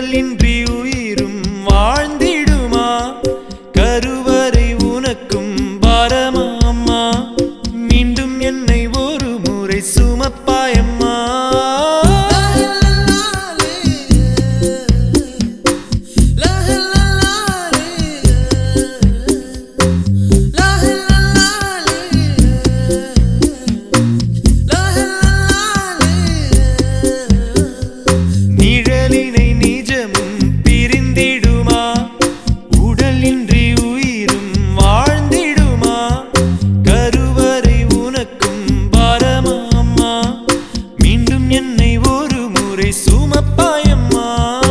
உடலின்றி உயிரும் வாழ்ந்திடுமா கருவறை உனக்கும் பாரமா அம்மா மீண்டும் என்னை ஒரு முறை சுமப்பாயம்மா நிழலினை நிஜமும் பிரிந்திடுமா உடலின்றி உயிரும் வாழ்ந்திடுமா கருவறை உனக்கும் பாரமா அம்மா மீண்டும் என்னை ஒரு முறை சுமப்பாயம்மா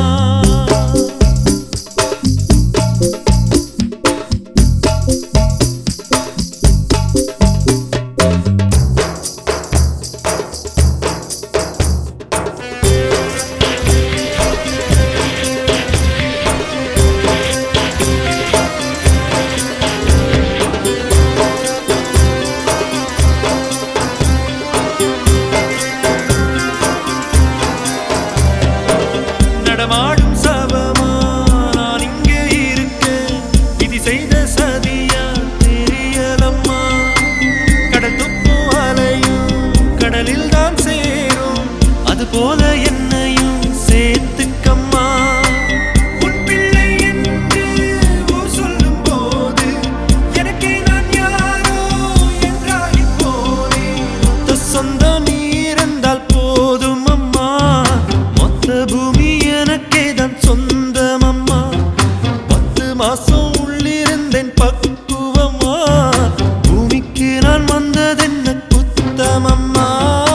நடமாடும் சபமா நான் இங்கே இருக்கேன் விதி செய்த சதியா தெரியலம்மா கடல் துப்பும் அலையும் கடலில் தான் சேரும் அது போல என்னையும் சேர்த்துக்கம்மா உன் பிள்ளை என்று ஊர் சொல்லும் போது எனக்கே நான் யாரோ என்றாகி போனேன் மொத்த சொந்தம் நீ இருந்தால் போதும் அம்மா மொத்த பூமி எனக்கே தான் சொந்தம் அம்மா பத்து மாசம் உள்ளிருந்தேன் பக்குவமா பூமிக்கு நான் வந்ததென்ன குத்தமம்மா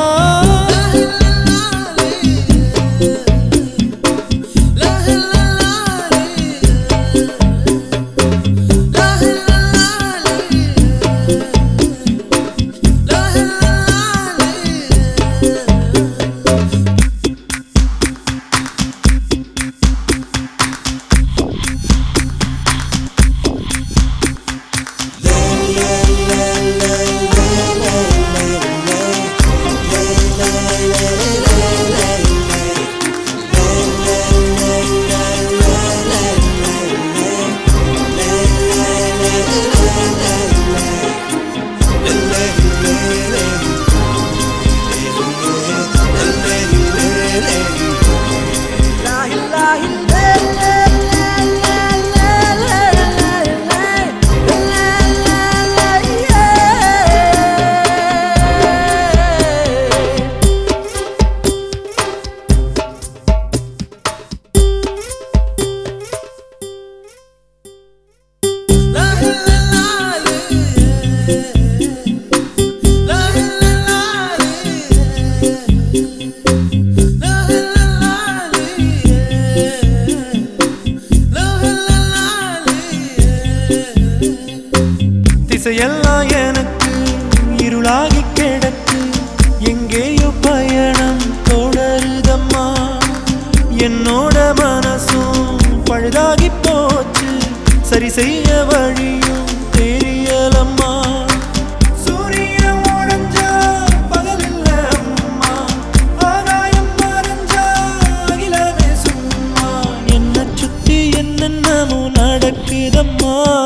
திசையெல்லாம் எனக்கு இருளாகி கிடக்கு எங்கேயோ பயணம் தொடருதம்மா என்னோட மனசும் பழுதாகி போச்சு சரி செய்ய வழியும் தெரியலம்மா சூரியன் உடைஞ்சா பகலில்ல அம்மா ஆகாயம் மறைஞ்சா அகிலமே சும்மா என்ன சுத்தி என்னென்னமோ நடக்குதம்மா